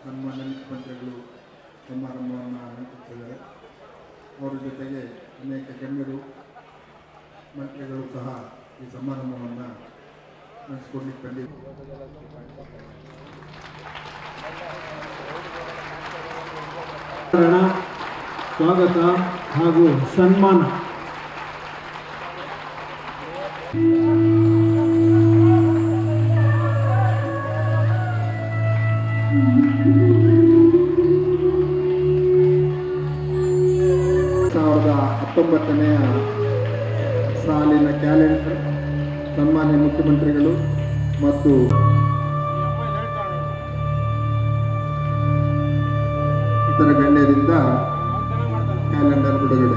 ಸನ್ಮಾನ್ಯ ಮುಖ್ಯಮಂತ್ರಿಗಳು ಸಮಾರಂಭವನ್ನು ನಡೆಸುತ್ತಿದ್ದಾರೆ ಅವರ ಜೊತೆಗೆ ಅನೇಕ ಗಣ್ಯರು ಮಂತ್ರಿಗಳು ಸಹ ಈ ಸಮಾರಂಭವನ್ನು ನಡೆಸ್ಕೊಡ್ಲಿಕ್ಕೆ ಬಂದಿದ್ದಾರೆ ಕಾರಣ ಸ್ವಾಗತ ಹಾಗೂ ಸನ್ಮಾನ ಸಾವಿರದ ಹತ್ತೊಂಬತ್ತನೆಯ ಸಾಲಿನ ಕ್ಯಾಲೆಂಡರ್ ಸನ್ಮಾನ್ಯ ಮುಖ್ಯಮಂತ್ರಿಗಳು ಮತ್ತು ಇತರ ಗಣ್ಯರಿಂದ ಕ್ಯಾಲೆಂಡರ್ ಬಿಡುಗಡೆ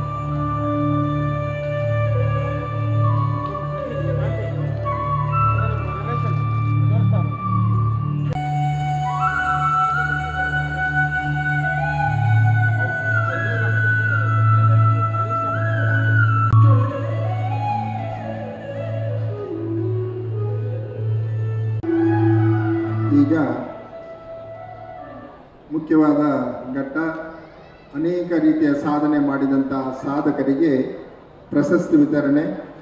ಈಗ ಮುಖ್ಯವಾದ ಘಟ್ಟ ಅನೇಕ ರೀತಿಯ ಸಾಧನೆ ಮಾಡಿದಂಥ ಸಾಧಕರಿಗೆ ಪ್ರಶಸ್ತಿ ವಿತರಣೆ